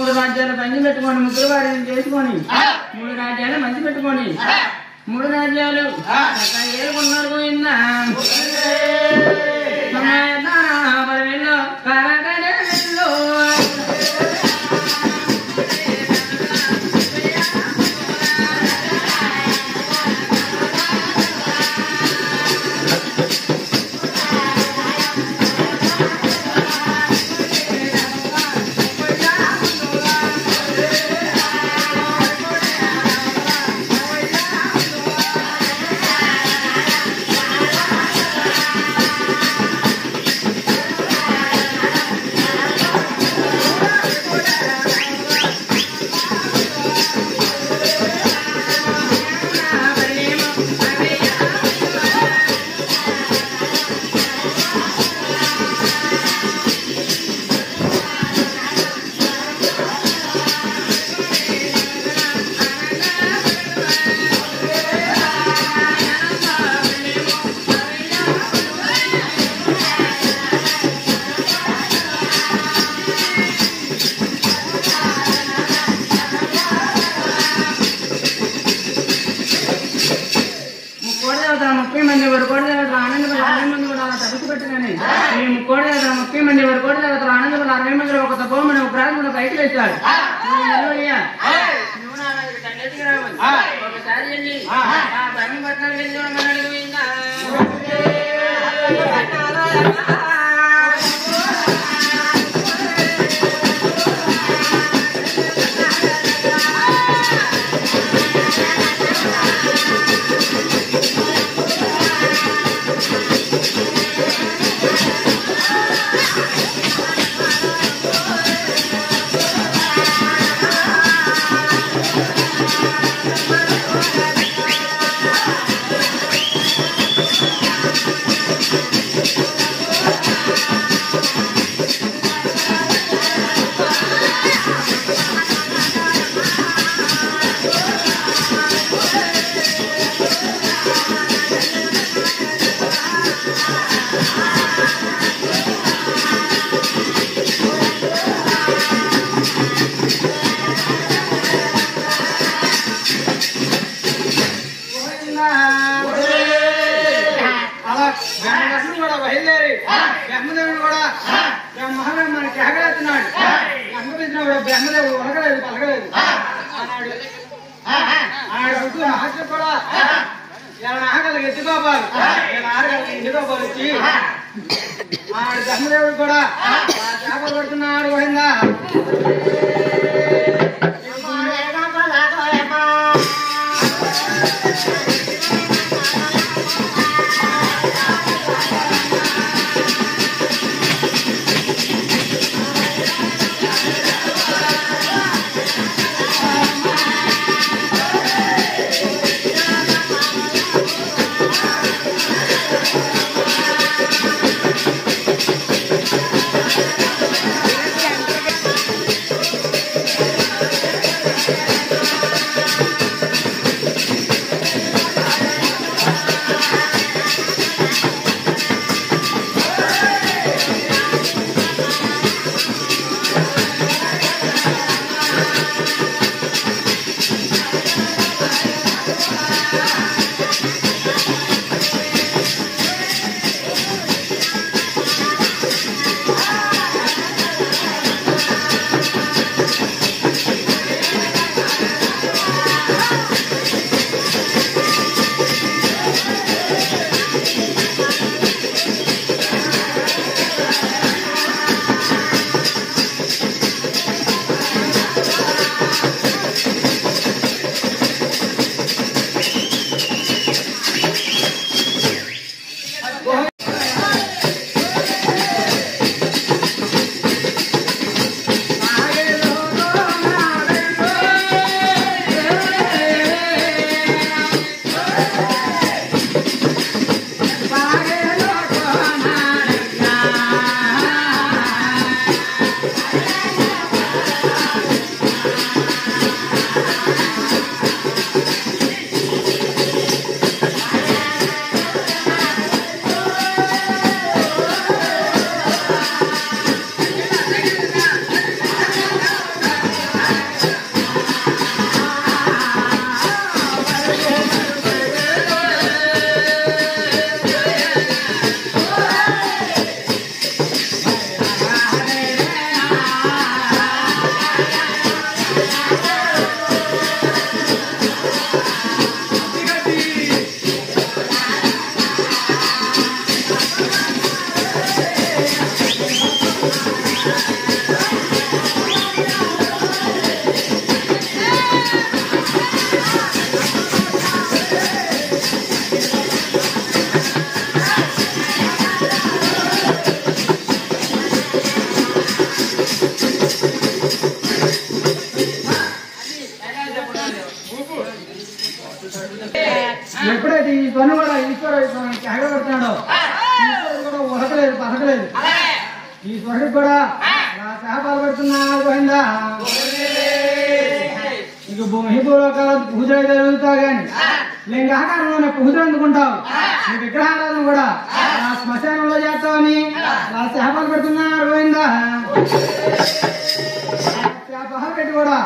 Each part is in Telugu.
మూడు రాజ్యాలు పంచి పెట్టుకొని ముగ్గురు వారిని చేసుకొని మూడు రాజ్యాలు మంచి పెట్టుకొని మూడు రాజ్యాలు చక్కగా ఏలుకున్నారు గోవిందా పరమేలో కరగడలో ముక్కోడి దేవత ముప్పై మంది వరకోడి దేవతలు ఆనందపడి అరవై మంది కూడా అలా తపస్సు పెట్టగానే ఈ ముక్కోడి దేవత ముప్పై మంది వరకోడి దేవతలు ఆనందపడి అరవై మంది ఒక తపోమని ఒక ప్రాంతంలో పైకి లేచాడు నువ్వు నిలవయ్యా. నువ్వు నా దగ్గరికి దండెత్తుకు రావాలి. ఒకసారి వెళ్ళి ఆ బ్రహ్మపట్నానికి వెళ్ళి చూడమన్నాడు గోవిందా. అలా బ్రహ్మదర్శనం కూడా బయలుదేరి బ్రహ్మదేవుడు కూడా బ్రహ్మహరమ్మని కేకలేస్తున్నాడు బ్రహ్మపించినప్పుడు బ్రహ్మదేవుడు ఉలకలేదు పలకలేదు అన్నాడు ఆడ చుట్టూ మహర్షి కూడా ఇలా నాగలికి ఎత్తుకోపాలి ఇలా ఆడగలికి ఎత్తుకోపాలి వచ్చి ఆడు బ్రహ్మదేవుడు కూడా ఆ చేపలు పడుతున్నాడు పోయిందా ఆ మహిళ కూడా నా చేపలు పెడుతున్నారు పోయిందా ఇక భూమి భూలోకాల పూజలు జరుగుతావు కానీ లింగాకారంలోనే పూజలు అందుకుంటావు నీ విగ్రహాలను కూడా నా శ్మశానంలో చేస్తావని నా చేపలు పెడుతున్నారు పోయిందా చేపలు పెట్టి కూడా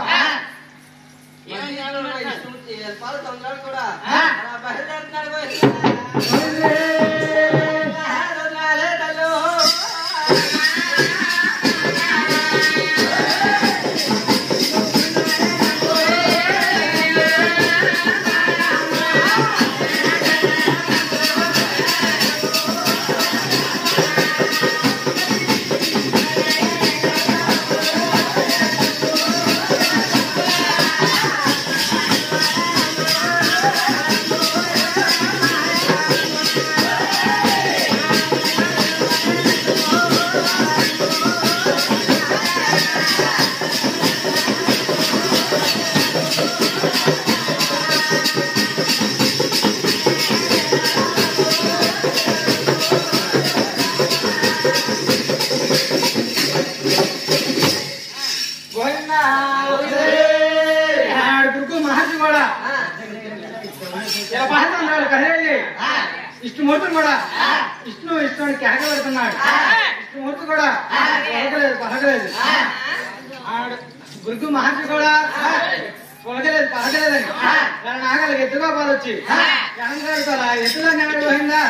ఆడు దుర్గు మహర్షి కూడా ఇలా పహతున్నాడు కహేలి విష్ణుమూర్తి కూడా విష్ణు విష్ణుని కేక పెడుతున్నాడు విష్ణుమూర్తి కూడా పొలకలేదు పలకలేదు ఆడు గురుగు మహర్షి కూడా పొలకలేదు పలకలేదని ఇలా నాగలికి ఎత్తుగా పాలొచ్చి జనంగా ఎత్తుగా నిలబడి పోయిందా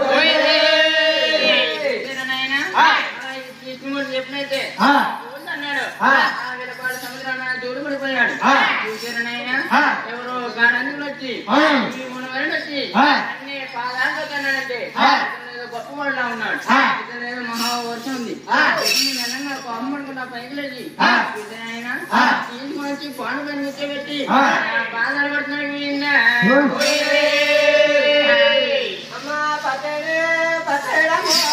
కృష్ణమూర్తి చెప్పినైతే ఆ, అన్నాడు ఆ. వీళ్ళ సముద్రాన్ని దూరం పడిపోయాడు ఆ. చూసారనైనా ఆ. ఎవరో గాడందులు వచ్చి ఆ. ఈ మునవరుడు వచ్చి ఆ. అన్ని పాదాలతో కన్నాడంటే ఆ. ఇతను ఏదో గొప్ప వాళ్ళ ఉన్నాడు ఆ. ఇతను ఏదో మహా వర్షం ఉంది ఆ. ఇతను మెల్లంగా కోపం పడుకుంటా పైకి లేచి ఆ. ఇతనైనా ఆ. తీసుకొని వచ్చి పాండు పైన కూర్చోబెట్టి ఆ. ఆ పాదాలు పడుతున్నాడు వీడినా ఓ. అమ్మా పతడే పతడమ్మా